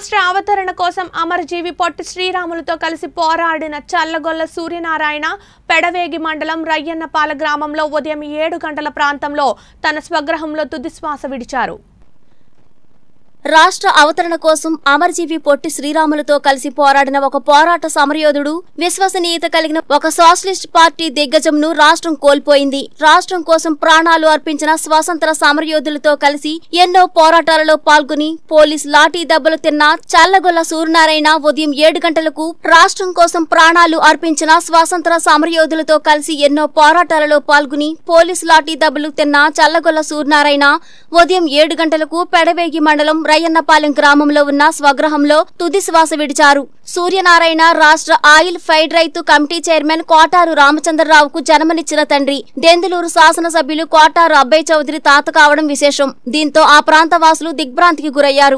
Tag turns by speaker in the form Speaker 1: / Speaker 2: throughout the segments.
Speaker 1: రాష్ట్ర అవతరణ కోసం అమరజీవి పొట్టి శ్రీరాములతో కలిసి పోరాడిన చల్లగొల్ల సూర్యనారాయణ పెడవేగి మండలం రయ్యన్నపాల గ్రామంలో ఉదయం ఏడు గంటల ప్రాంతంలో తన స్వగృహంలో తుదిశ్వాస విడిచారు
Speaker 2: రాష్ట్ర అవతరణ కోసం అమరజీవి పొట్టి శ్రీరాములతో కలిసి పోరాడిన ఒక పోరాట సమరయోధుడు విశ్వసనీయత కలిగిన ఒక సోషలిస్ట్ పార్టీ దిగ్గజంను రాష్ట్రం కోల్పోయింది రాష్ట్రం కోసం ప్రాణాలు అర్పించిన స్వాతంత్ర సమరయోధులతో కలిసి ఎన్నో పోరాటాలలో పాల్గొని పోలీస్ లాఠీ దెబ్బలు తిన్న చల్లగొల్ల సూర్యనారాయణ ఉదయం ఏడు గంటలకు రాష్ట్రం కోసం ప్రాణాలు అర్పించిన స్వాతంత్ర సమరయోధులతో కలిసి ఎన్నో పోరాటాలలో పాల్గొని పోలీస్ లాఠీ దెబ్బలు తిన్న చల్లగొల్ల సూర్యనారాయణ ఉదయం ఏడు గంటలకు పెడవేగి మండలం రయ్యన్నపాలెం గ్రామంలో ఉన్న స్వగృహంలో తుది శ్వాస విడిచారు సూర్యనారాయణ రాష్ట్ర ఆయిల్ ఫైడ్ రైతు కమిటీ చైర్మన్ కోటారు రామచంద్రరావుకు జన్మనిచ్చిన తండ్రి దెందులూరు శాసనసభ్యులు కోటారు అబ్బయ్య చౌదరి తాత కావడం విశేషం దీంతో ఆ ప్రాంత వాసులు దిగ్భ్రాంతికి గురయ్యారు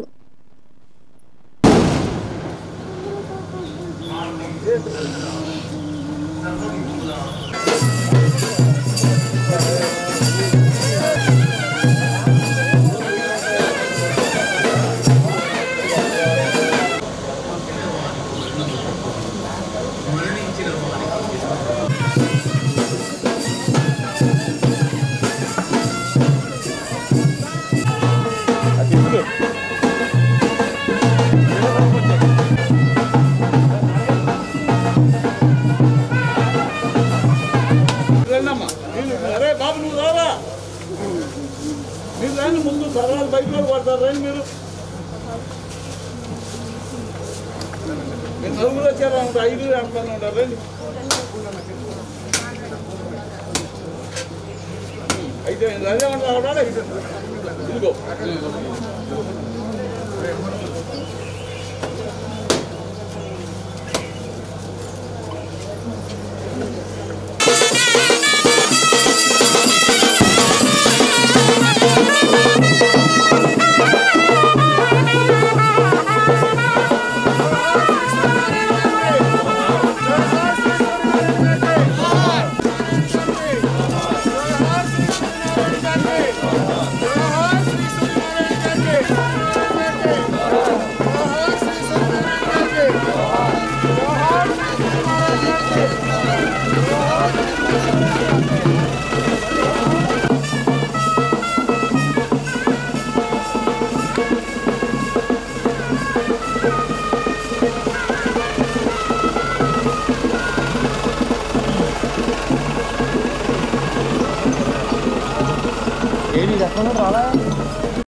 Speaker 3: రండమ్మా మీరు అరే బాబు నువ్వు రారా మీరు రండి ముందు తర్వాత బయట వాళ్ళు పడతారు రండి మీరు మీరు నలుగురు వచ్చారు అనుకుంటా ఐదు అనుకుని ఉంటారు రండి అయితే అదే ఉంటారా ఇదిగో